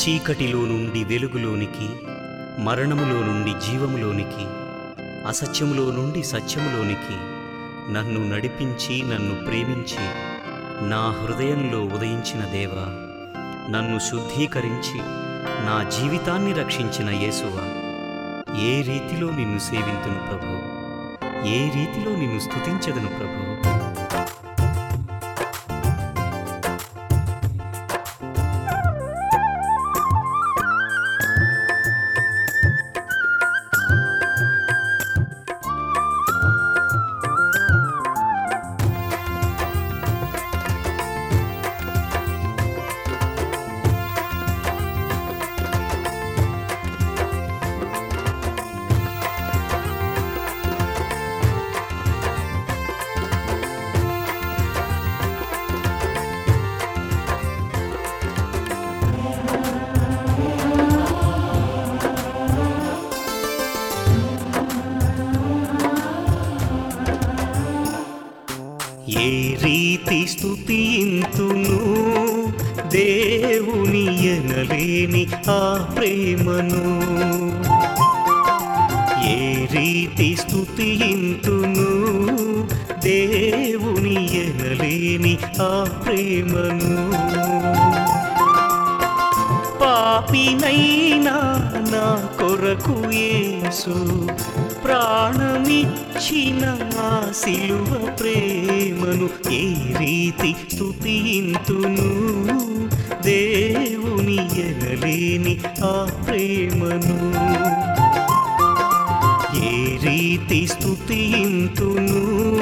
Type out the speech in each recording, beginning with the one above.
చీకటిలో నుండి వెలుగులోనికి మరణములో నుండి జీవములోనికి అసత్యములో నుండి సత్యములోనికి నన్ను నడిపించి నన్ను ప్రేమించి నా హృదయంలో ఉదయించిన దేవా నన్ను శుద్ధీకరించి నా జీవితాన్ని రక్షించిన యేసువా ఏ రీతిలో నిన్ను సేవింతును ప్రభు ఏ రీతిలో నిన్ను స్తుతించదను ప్రభు ఏ రీతి స్తుతింతును దేవుని ఎనలేని ఆ ప్రేమను ఏ రీతి స్తుతింతును దేవుని ఎనలేని ఆ ప్రేమను పాపినైనా నా కొరకు యేసు ప్రాణమిచ్చిన ఆ సిలువ ప్రేమను ఏ రీతి స్తుతింతును దేవుని ఎనలేని ఆ ప్రేమను ఏ రీతి స్తుతింతును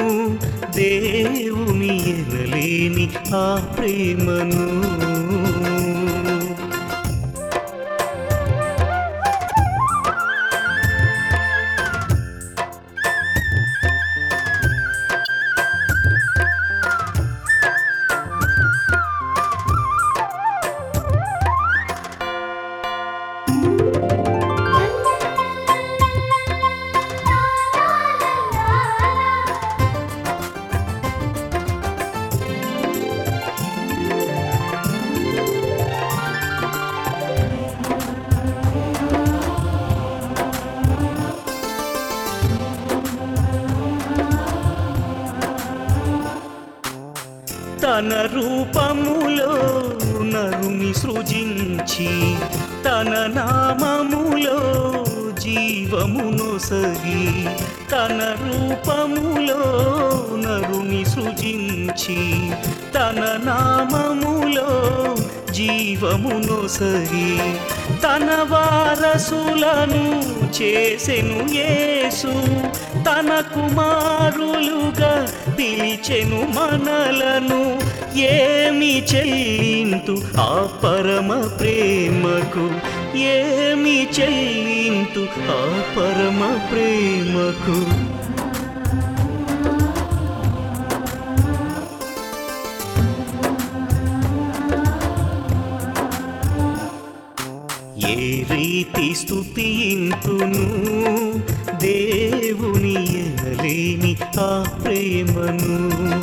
దేవుని ఎనలేని ఆ ప్రేమను తన రూపములో నరుని సృజించి తన నామములో జీవమునొసగి తన రూపములో నరుని సృజించి తన నామములో జీవమునొసగి తన వారసులను చేసెను యేసు తన కుమారులుగా పిలిచెను మనలను ఏమి చెల్లింతు ఆ పరమ ప్రేమకు ఏమి చెల్లింతు ఆ పరమ ప్రేమకు ఏ రీతి స్తుతింతును దేవుని ఎనలేని ఆ ప్రేమను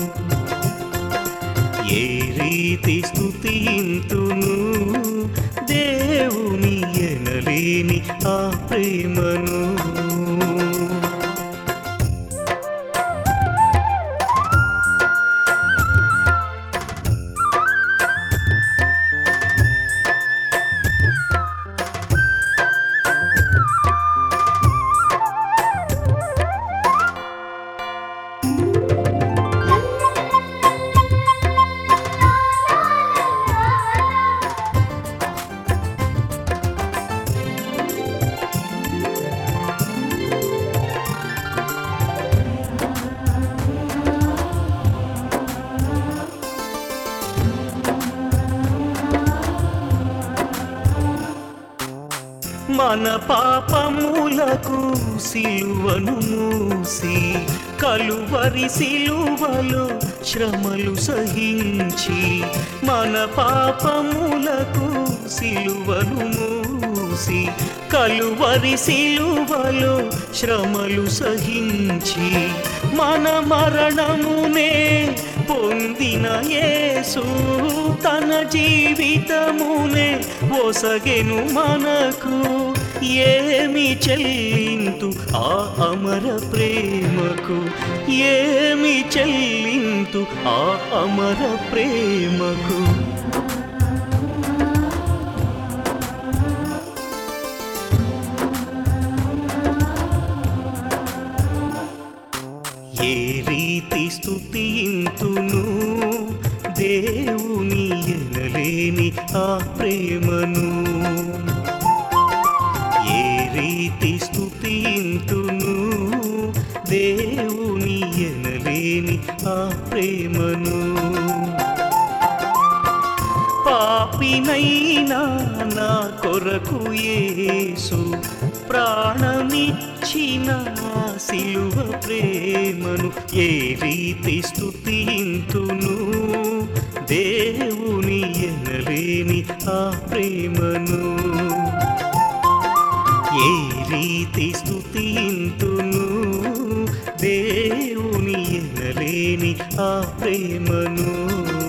ఏ రీతి స్తుతింతును దేవుని ఎనలేని ఆ ప్రేమను మన పాపములకు సిలువను మూసి కలువరి సిలువలో శ్రమలు సహించి మన పాపములకు సిలువను మూసి కలువరి సిలువలో శ్రమలు సహించి మన మరణమునే పొందిన యేసు తన జీవితమునే ఒసగెను మనకు ఏమి చెల్లింతు ఆ అమర ప్రేమకు ఏమి చెల్లింతు ఆ అమర ప్రేమకు ఏ రీతి స్థుతింతును దేవుని ఎనలేని ఆ ప్రేమను ఏ రీతి స్థుతింతును దేవుని ఎనలేని ఆ ప్రేమను పాపినైనా నా కొరకు యేసు ప్రాణమిచ్చిన ఆ సిలువ ప్రేమను ఏ రీతి స్థుతింతును దేవుని ఎనలేని ఆ ప్రేమను ఏ రీతి స్థుతింతును దేవుని ఎనలేని ఆ ప్రేమను